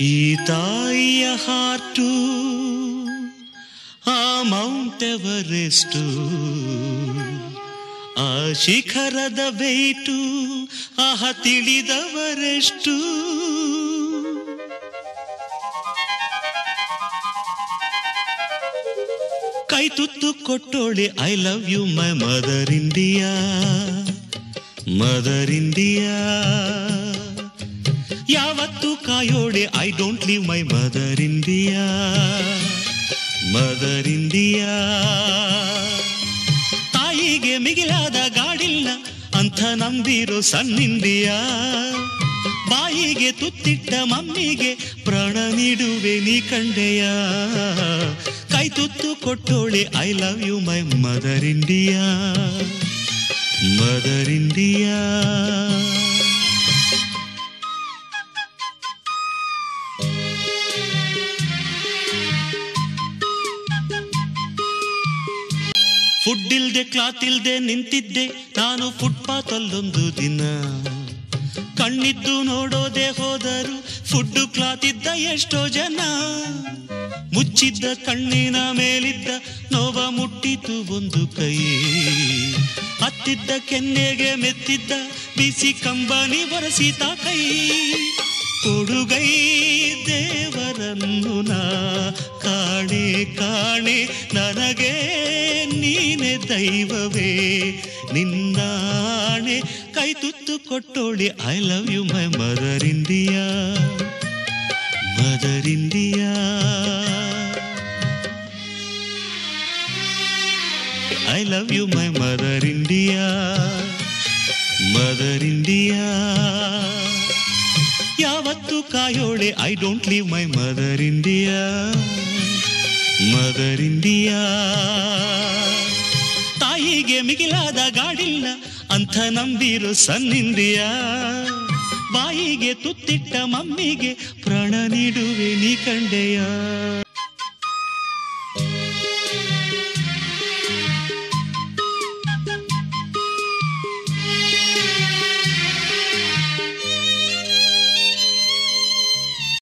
ಈ ತಾಯಿಯ ಹಾರ್ಟು ಆ ಮೌಂಟ್ ಎವರೆಸ್ಟು ಆ ಶಿಖರದ ವೆಯ್ಟು ಆಹ ತಿಳಿದವರೆಷ್ಟು ಕೈ ತುತ್ತು ಕೊಟ್ಟೋಳೆ I love you my mother India mother India ಯಾವತ್ತು ಕಾಯೋಡೆ I don't leave my mother India mother India ತಾಯಿಗೆ ಮಿಗಿಲಾದ ಗಾಡಿಲ್ಲ ಅಂತ ನಂಬಿರೋ ಸಣ್ಣಿಂಡಿಯಾ ಬಾಯಿಗೆ ತುತ್ತಿಟ್ಟ ಮಮ್ಮಿಗೆ ಪ್ರಾಣ ನೀಡುವೆ ನೀ ಕಂಡೆಯ ಕೈ ತುತ್ತು ಕೊಟ್ಟೋಳೆ I love you my mother India mother India food ಇಲ್ದೆ ಕ್ಲಾತ್ ಇಲ್ದೆ ನಿಂತಿದ್ದೆ ನಾನು ಫುಟ್ಪಾತ್ ಅಲ್ಲೊಂದು ದಿನ ಕಣ್ಣಿದ್ದು ನೋಡೋದೆ ಹೋದರು ಫುಡ್ ಕ್ಲಾತ್ ಇದ್ದ ಎಷ್ಟೋ ಜನ ಮುಚ್ಚಿದ್ದ ಕಣ್ಣಿನ ಮೇಲಿದ್ದ ನೋವ ಮುಟ್ಟಿತು ಒಂದು ಕೈ ಹತ್ತಿದ್ದ ಕೆನ್ನೆಗೆ ಮೆತ್ತಿದ್ದ ಬಿಸಿ ಕಂಬನಿ ಒರೆಸಿದ ಕೈ ಕೊಡುಗೈ ದೇವರನ್ನು ನಾ ಕಾಣೆ ಕಾಣೆ ನನಗೆ ನೀನೆ ದೈವವೇ ನಿನ್ನಾಣೆ ಕೈ ತುತ್ತು ಕೊಟ್ಟೋಳೆ I love you my mother India mother India I love you my mother India mother India ಯಾವತ್ತು ಕಾಯೋಳೆ I don't leave my mother India mother India ತಾಯಿಗೆ ಮಿಗಿಲಾದ ಗಾಡಿಲ್ಲ ಅಂತ ನಂಬಿರೋ ಸನ್ ಇಂಡಿಯಾ ಬಾಯಿಗೆ ತುತ್ತಿಟ್ಟ ಮಮ್ಮಿಗೆ ಪ್ರಾಣ ನೀಡುವೆ ನೀ ಕಂಡೆಯ